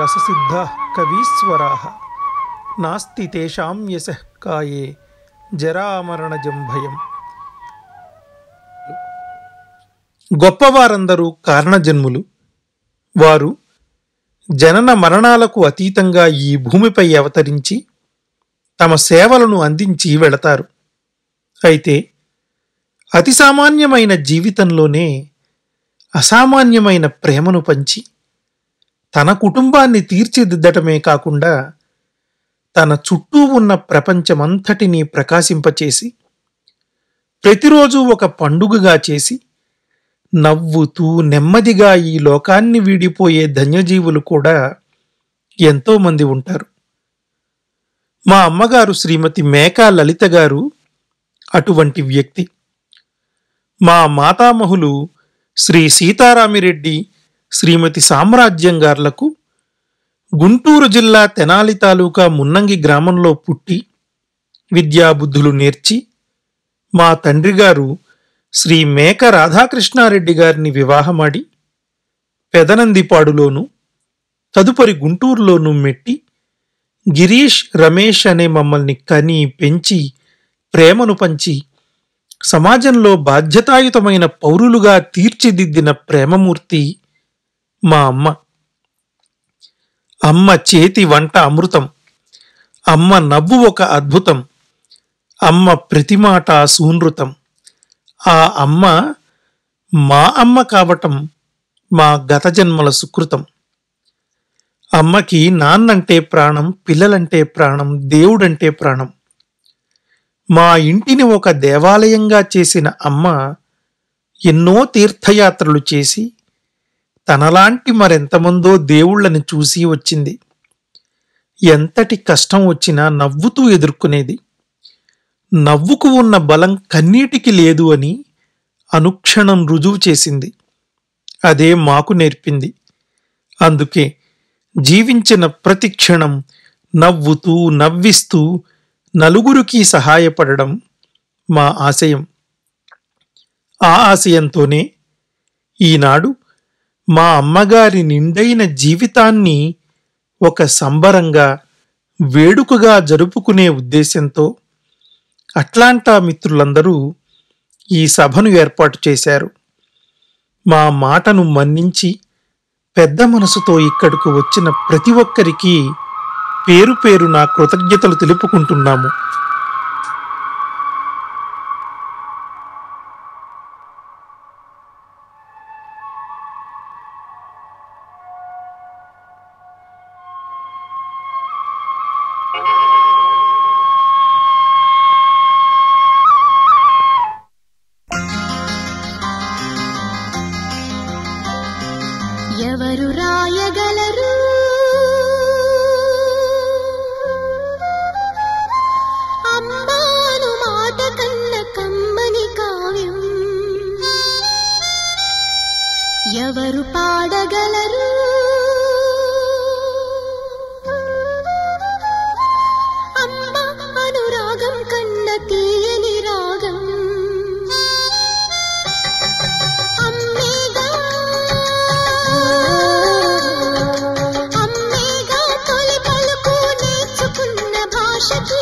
వ్యాససిద్ధా కవీశ్వరా నాస్తి తేషాం యశః కాయే జరామరణజం భయం గొప్పవారందరూ కారణజన్ములు వారు జనన మరణాలకు అతీతంగా ఈ భూమిపై అవతరించి తమ సేవలను అందించి వెళతారు అయితే అతి సామాన్యమైన జీవితంలోనే అసామాన్యమైన ప్రేమను పంచి తన కుటుంబాన్ని తీర్చిదిద్దటమే కాకుండా తన చుట్టూ ఉన్న ప్రపంచమంతటినీ ప్రకాశింపచేసి ప్రతిరోజు ఒక పండుగగా చేసి నవ్వుతూ నెమ్మదిగా ఈ లోకాన్ని వీడిపోయే ధన్యజీవులు కూడా ఎంతోమంది ఉంటారు మా అమ్మగారు శ్రీమతి మేకా లలిత గారు అటువంటి వ్యక్తి మా మాతామహులు శ్రీ సీతారామిరెడ్డి శ్రీమతి సామ్రాజ్యం గార్లకు గుంటూరు జిల్లా తెనాలి తాలూకా మున్నంగి గ్రామంలో పుట్టి విద్యాబుద్ధులు నేర్చి మా తండ్రి గారు శ్రీ మేక రాధాకృష్ణారెడ్డి గారిని వివాహమాడి పెదనందిపాడులోను తదుపరి గుంటూరులోను మెట్టి గిరీష్ రమేష్ అనే మమ్మల్ని కని పెంచి ప్రేమను పంచి సమాజంలో బాధ్యతాయుతమైన పౌరులుగా తీర్చిదిద్దిన ప్రేమమూర్తి మా అమ్మ అమ్మ చేతి వంట అమృతం అమ్మ నవ్వు ఒక అద్భుతం అమ్మ ప్రతిమాట సూనృతం ఆ అమ్మ మా అమ్మ కావటం మా గత జన్మల సుకృతం అమ్మకి నాన్నంటే ప్రాణం పిల్లలంటే ప్రాణం దేవుడంటే ప్రాణం మా ఇంటిని ఒక దేవాలయంగా చేసిన అమ్మ ఎన్నో తీర్థయాత్రలు చేసి తనలాంటి మరెంతమందో దేవుళ్ళని చూసి వచ్చింది ఎంతటి కష్టం వచ్చినా నవ్వుతూ ఎదుర్కొనేది నవ్వుకు ఉన్న బలం కన్నీటికి లేదు అని అనుక్షణం రుజువు చేసింది అదే మాకు నేర్పింది అందుకే జీవించిన ప్రతి క్షణం నవ్వుతూ నవ్విస్తూ నలుగురికి సహాయపడడం మా ఆశయం ఆ ఆశయంతోనే ఈనాడు మా అమ్మగారి నిండైన జీవితాన్ని ఒక సంబరంగా వేడుకగా జరుపుకునే ఉద్దేశంతో అట్లాంటా మిత్రులందరూ ఈ సభను ఏర్పాటు చేశారు మా మాటను మన్నించి పెద్ద మనసుతో ఇక్కడకు వచ్చిన ప్రతి ఒక్కరికి పేరు పేరు నా కృతజ్ఞతలు తెలుపుకుంటున్నాము ఎవరు రాయగలరు అమ్మాను మాట కన్న కమ్మని కావ్యం ఎవరు పాడగలరు అమ్మ అనురాగం కన్న తీయని రాగం అమ్మేగా అమ్మేగా తొలి పలుకు నేర్చుకున్న భాషకి